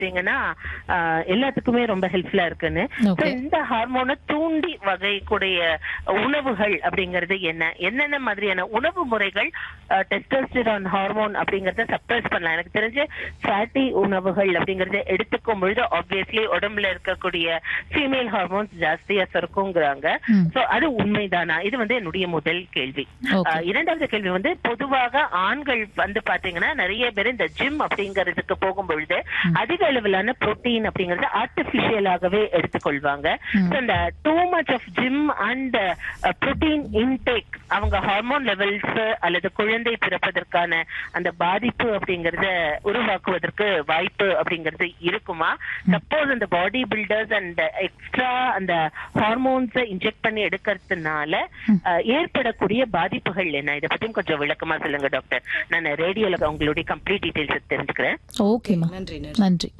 பாத்தீங்கன்னா ஆஹ், எல்லாத்துக்குமே ரொம்ப ஹெல்ப்ஃபுல்லா இருக்குன்னு So, Okay. இந்த ஹார்மோனை தூண்டி வகைக்கூடிய உணவுகள் அப்படிங்கிறது என்ன என்னென்ன மாதிரியான உணவு முறைகள் டெஸ்டோஸ்டிரான் ஹார்மோன் அப்படிங்கறத சப்ரஸ் பண்ணலாம் எனக்கு தெரிஞ்சு ஃபேட்டி உணவுகள் அப்படிங்கறத எடுத்துக்கும் பொழுது ஆப்வியஸ்லி உடம்புல இருக்கக்கூடிய ஃபீமேல் ஹார்மோன்ஸ் ஜாஸ்தியா சுரக்குங்கிறாங்க ம். சோ அது உண்மைதானா இது வந்து என்னுடைய முதல் கேள்வி Okay. ஆஹ், இரண்டாவது கேள்வி வந்து பொதுவாக ஆண்கள் வந்து பாத்தீங்கன்னா நிறைய பேர் இந்த ஜிம் அப்படிங்கறதுக்கு போகும் பொழுது அதிக அளவிலான புரோட்டீன் அப்படிங்கறது ஆர்டிபிஷியலாகவே எடுத்துக்கொள்வாங்க ம். So, இந்த too much of gym and protein intake அவங்க ஹார்மோன் லெவல்ஸ் அல்லது குழந்தை பிறப்பதற்கான அந்த பாதிப்பு அப்படிங்கறத உருவாக்குவதற்கு வாய்ப்பு அப்படிங்கிறது இருக்குமா சப்போஸ் அந்த பாடி பில்டர்ஸ் அண்ட் எக்ஸ்ட்ரா அந்த ஹார்மோன்ஸை இன்ஜெக்ட் பண்ணி எடுக்கிறதுனால அஹ், ஏற்படக்கூடிய பாதிப்புகள் என்ன இதை பத்தியும் கொஞ்சம் விளக்கமா சொல்லுங்க டாக்டர் நான் ரேடியோல உங்களுடைய கம்ப்ளீட் டீடைல்ஸ் தெரிஞ்சுக்கிறேன் ஓகேம்மா நன்றி நன்றி நன்றி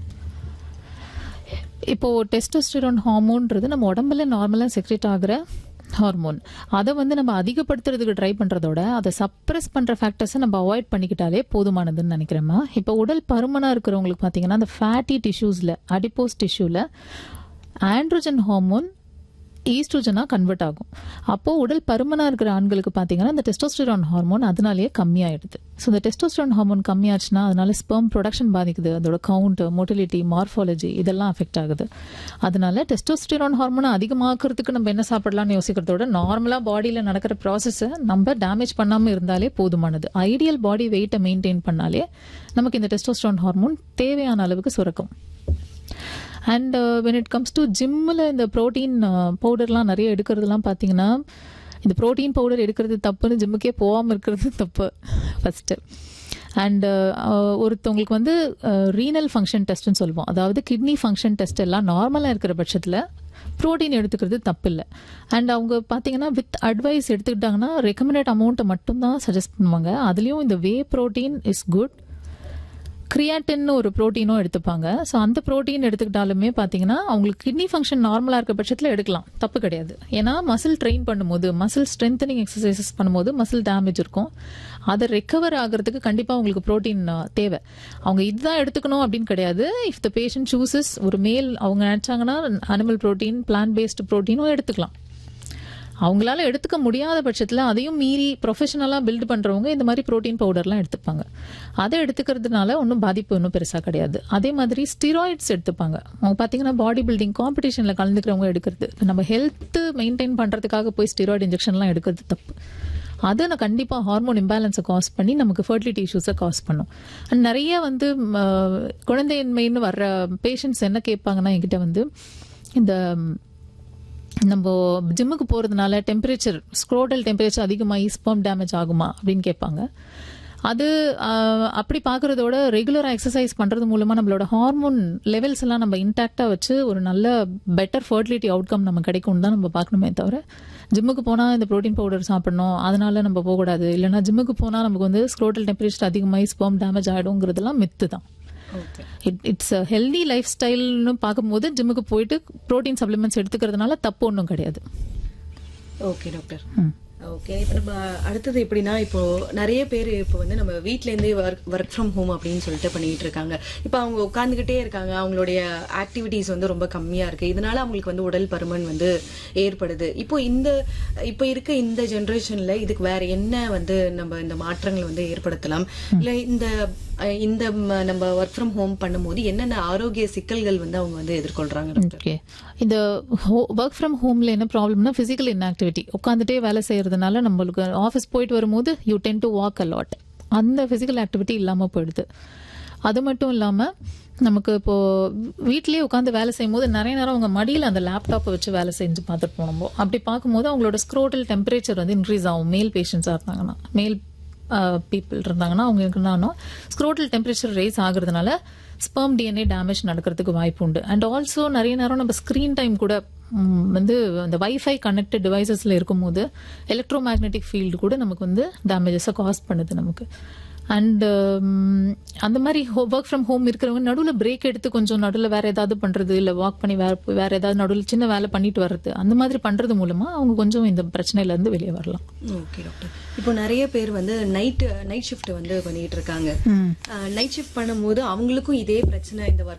இப்போ டெஸ்டோஸ்டிரோன் ஹார்மோன்றது நம்ம உடம்புல நார்மலா செக்ரேட் ஆகுற ஹார்மோன் அதை வந்து நம்ம அதிகப்படுத்துறதுக்கு ட்ரை பண்றதோட அதை சப்ரஸ் பண்ற ஃபேக்டர்ஸை நம்ம அவாய்ட் பண்ணிக்கிட்டாலே போதுமானதுன்னு நினைக்கிறேம்மா இப்போ உடல் பருமனா இருக்கிறவங்களுக்கு பாத்தீங்கன்னா அந்த ஃபேட்டி டிஷ்யூஸ்ல அடிப்போஸ் டிஷ்யூல ஆண்ட்ரோஜன் ஹார்மோன் ஈஸ்ட்ரோஜனா கன்வெர்ட் ஆகும் அப்போ உடல் பருமனா இருக்கிற ஆண்களுக்கு பாத்தீங்கன்னா இந்த டெஸ்டோஸ்டிரான் ஹார்மோன் அதனாலேயே கம்மியாயிடுது ஸோ இந்த டெஸ்டோஸ்டிரான் ஹார்மோன் கம்மியாச்சுன்னா அதனால ஸ்பெர்ம் ப்ரொடக்ஷன் பாதிக்குது அதோட கவுண்ட் மோட்டிலிட்டி மார்ஃபாலஜி இதெல்லாம் அஃபெக்ட் ஆகுது அதனால டெஸ்டோஸ்டிரான் ஹார்மோனை அதிகமாக்குறதுக்கு நம்ம என்ன சாப்பிடலாம்னு யோசிக்கிறதோட நார்மலா பாடியில நடக்கிற ப்ராசஸை நம்ம டேமேஜ் பண்ணாம இருந்தாலே போதுமானது ஐடியல் பாடி வெயிட்டை மெயின்டைன் பண்ணாலே நமக்கு இந்த டெஸ்டோஸ்டிரான் ஹார்மோன் தேவையான அளவுக்கு சுரக்கும் and when it comes to ஜிம்மில் இந்த ப்ரோட்டீன் பவுடர்லாம் நிறைய எடுக்கிறதுலாம் பார்த்தீங்கன்னா இந்த ப்ரோட்டீன் பவுடர் எடுக்கிறது தப்புன்னு ஜிம்முக்கே போகாமல் இருக்கிறது தப்பு ஃபஸ்ட்டு அண்ட் ஒருத்தவங்களுக்கு வந்து ரீனல் ஃபங்க்ஷன் டெஸ்ட்னு சொல்லுவோம் அதாவது கிட்னி ஃபங்க்ஷன் டெஸ்ட் எல்லாம் நார்மலாக இருக்கிற பட்சத்தில் ப்ரோட்டீன் எடுத்துக்கிறது தப்பு இல்லை அண்ட் அவங்க பார்த்தீங்கன்னா வித் அட்வைஸ் எடுத்துக்கிட்டாங்கன்னா ரெக்கமெண்டட் அமௌண்ட்டை மட்டும்தான் சஜஸ்ட் பண்ணுவாங்க அதுலேயும் இந்த வே ப்ரோட்டீன் இஸ் குட் கிரியாட்டின்னு ஒரு ப்ரோட்டீனும் எடுத்துப்பாங்க ஸோ அந்த ப்ரோட்டீன் எடுத்துக்கிட்டாலுமே பார்த்தீங்கன்னா அவங்களுக்கு கிட்னி ஃபங்க்ஷன் நார்மலாக இருக்க பட்சத்தில் எடுக்கலாம் தப்பு கிடையாது ஏன்னா மசில் ட்ரெயின் பண்ணும்போது மசில் ஸ்ட்ரென்தனிங் எக்ஸசைசஸ் பண்ணும்போது மசில் டேமேஜ் இருக்கும் அதை ரெக்கவர் ஆகிறதுக்கு கண்டிப்பாக அவங்களுக்கு ப்ரோட்டீன் தேவை அவங்க இதுதான் எடுத்துக்கணும் அப்படின்னு கிடையாது இஃப் த பேஷண்ட் சூசஸ் ஒரு மேல் அவங்க நினச்சாங்கன்னா அனிமல் ப்ரோட்டீன் பிளான்ட் பேஸ்டு ப்ரோட்டீனும் எடுத்துக்கலாம் அவங்களால எடுத்துக்க முடியாத பட்சத்தில் அதையும் மீறி ப்ரொஃபஷனலாக பில்ட் பண்ணுறவங்க இந்த மாதிரி ப்ரோட்டீன் பவுடர்லாம் எடுத்துப்பாங்க அதை எடுத்துக்கிறதுனால ஒன்றும் பாதிப்பு ஒன்றும் பெருசாக கிடையாது அதே மாதிரி ஸ்டிராய்ட்ஸ் எடுத்துப்பாங்க அவங்க பார்த்தீங்கன்னா பாடி பில்டிங் காம்படிஷனில் கலந்துக்கிறவங்க எடுக்கிறது இப்ப நம்ம ஹெல்த் மெயின்டைன் பண்ணுறதுக்காக போய் ஸ்டிராய்டு இன்ஜெக்ஷன்லாம் எடுக்கிறது தப்பு அது நான் கண்டிப்பாக ஹார்மோன் இம்பேலன்ஸை காஸ் பண்ணி நமக்கு ஃபர்டிலிட்டி இஷ்யூஸை காஸ் பண்ணும் அண்ட் நிறைய வந்து ம, குழந்தையின்மைன்னு வர்ற பேஷண்ட்ஸ் என்ன கேட்பாங்கன்னா என்கிட்ட வந்து இந்த நம்ம ஜிம்முக்கு போகிறதுனால டெம்பரேச்சர் ஸ்க்ரோடல் டெம்பரேச்சர் அதிகமாகி ஸ்பெர்ம் டேமேஜ் ஆகுமா அப்படின்னு கேட்பாங்க அது ஆஹ், அப்படி பார்க்குறதோட ரெகுலராக எக்ஸசைஸ் பண்ணுறது மூலமாக நம்மளோட ஹார்மோன் லெவல்ஸ் எல்லாம் நம்ம இன்டாக்டாக வச்சு ஒரு நல்ல பெட்டர் ஃபர்டிலிட்டி அவுட்கம் நம்ம கிடைக்கும்னு தான் நம்ம பார்க்கணுமே தவிர ஜிம்முக்கு போனால் இந்த ப்ரோட்டீன் பவுடர் சாப்பிடணும் அதனால நம்ம போகக்கூடாது இல்லைன்னா ஜிம்முக்கு போனால் நமக்கு வந்து ஸ்க்ரோட்டல் டெம்பரேச்சர் அதிகமாகி ஸ்பெர்ம் டேமேஜ் ஆகிடுங்கிறதுலாம் மித்து தான் okay it it's healthy life ஸ்டைல்னு பார்க்கும்போது ஜிம்முக்கு போயிட்டு ப்ரோட்டீன் சப்ளிமெண்ட்ஸ் எடுத்துக்கிறதுனால தப்பு ஒன்றும் கிடையாது ஓகே டாக்டர் ம். ஓகே இப்போ நம்ம அடுத்தது எப்படின்னா இப்போ நிறைய பேர் இப்போ வந்து நம்ம வீட்ல இருந்தே ஒர்க் ஒர்க் ஃப்ரம் ஹோம் அப்படின்னு சொல்லிட்டு பண்ணிட்டு இருக்காங்க இப்போ அவங்க உட்காந்துக்கிட்டே இருக்காங்க அவங்களுடைய ஆக்டிவிட்டீஸ் வந்து ரொம்ப கம்மியா இருக்கு இதனால அவங்களுக்கு வந்து உடல் பருமன் வந்து ஏற்படுது இப்போ இந்த இப்போ இருக்க இந்த ஜெனரேஷன்ல இதுக்கு வேற என்ன வந்து நம்ம இந்த மாற்றங்கள் வந்து ஏற்படுத்தலாம் இல்ல இந்த அஹ், இந்த ம- நம்ம ஒர்க் ஃப்ரம் ஹோம் பண்ணும்போது என்னென்ன ஆரோக்கிய சிக்கல்கள் வந்து அவங்க வந்து எதிர்கொள்றாங்க டாக்டர் ஓகே இந்த ஒர்க் ஃப்ரம் ஹோம்ல என்ன ப்ராப்ளம்னா பிசிக்கல் இன்ஆக்டிவிட்டி உட்காந்துட்டே வேலை செய்யறதுனால நம்மளுக்கு ஆஃபீஸ் போயிட்டு வரும்போது you tend to walk a lot அந்த பிசிக்கல் ஆக்டிவிட்டி இல்லாம போயிடுது அது மட்டும் இல்லாம நமக்கு இப்போ வீட்லயே உட்காந்து வேலை செய்யும் போது நிறைய நேரம் அவங்க மடியில அந்த லேப்டாப்பை வச்சு வேலை செஞ்சு பார்த்துட்டு போனோம் அப்படி பார்க்கும்போது அவங்களோட ஸ்க்ரோட்டல் டெம்பரேச்சர் வந்து இன்க்ரீஸ் ஆகும் மேல் பேஷண்ட்ஸாக இருந்தாங்கன்னா மேல் பீப்புள் இருந்தாங்கன்னா அவங்களுக்கு என்னன்னா ஸ்க்ரோட்டல் டெம்பரேச்சர் ரைஸ் ஆகுறதுனால ஸ்பெர்ம் டிஎன்ஏ டேமேஜ் நடக்கிறதுக்கு வாய்ப்பு உண்டு அண்ட் ஆல்சோ நிறைய நேரம் நம்ம ஸ்க்ரீன் டைம் கூட ம், வந்து அந்த வைஃபை கனெக்டட் டிவைசஸ்ல இருக்கும்போது எலக்ட்ரோ மேக்னெட்டிக் ஃபீல்டு கூட நமக்கு வந்து டேமேஜஸை காஸ் பண்ணுது நமக்கு அண்ட் அந்த மாதிரி ஒர்க் ஃப்ரம் ஹோம் இருக்கிறவங்க நடுவில் பிரேக் எடுத்து கொஞ்சம் நடுவில் வேற ஏதாவது பண்றது இல்ல வாக் பண்ணி வேற வேற ஏதாவது நடுவில் சின்ன வேலை பண்ணிட்டு வர்றது அந்த மாதிரி பண்றது மூலமா அவங்க கொஞ்சம் இந்த பிரச்சனையில இருந்து வெளியே வரலாம் ஓகே டாக்டர் இப்போ நிறைய பேர் வந்து நைட் நைட் ஷிஃப்ட் வந்து பண்ணிட்டு இருக்காங்க நைட் ஷிஃப்ட் பண்ணும்போது அவங்களுக்கும் இதே பிரச்சனை இந்த ஒர்க்